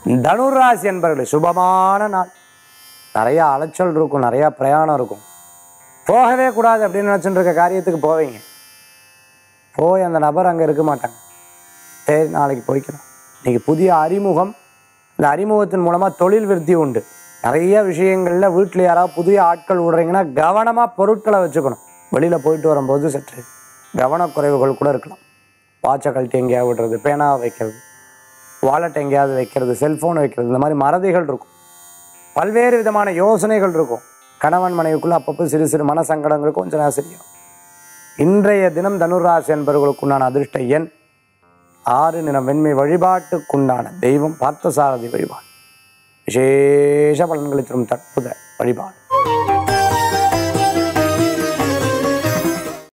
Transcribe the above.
தனுராசி என்பவர்கள் சுபமான நாள் நிறைய அலைச்சல் இருக்கும் நிறைய பிரயாணம் இருக்கும் போகவே கூடாது அப்படின்னு நினச்சிட்டு இருக்க காரியத்துக்கு போவீங்க போய் அந்த நபர் அங்கே இருக்க மாட்டாங்க சரி நாளைக்கு போய்க்கலாம் இன்னைக்கு புதிய அறிமுகம் இந்த அறிமுகத்தின் மூலமாக தொழில் விருத்தி உண்டு நிறைய விஷயங்களில் வீட்டில் யாராவது புதிய ஆட்கள் விடுறீங்கன்னா கவனமாக பொருட்களை வச்சுக்கணும் வெளியில் போயிட்டு வரும்போது சற்று கவனக்குறைவுகள் கூட இருக்கலாம் வாட்சை கழட்டி எங்கேயாவது விடுறது பேனாவை வைக்கிறது வாலெட் எங்கேயாவது வைக்கிறது செல்ஃபோன் வைக்கிறது இந்த மாதிரி மறதிகள் இருக்கும் பல்வேறு விதமான யோசனைகள் இருக்கும் கணவன் மனைவிக்குள்ள அப்பப்போ சிறு சிறு மனசங்கடங்கள் கொஞ்சம் நேரம் சரியும் இன்றைய தினம் தனுராசி என்பவர்களுக்குண்டான அதிர்ஷ்ட எண் ஆறு நிறம் வெண்மை வழிபாட்டுக்குண்டான தெய்வம் பார்த்தசாரதி வழிபாடு விசேஷ பலன்களை தரும் தற்புத வழிபாடு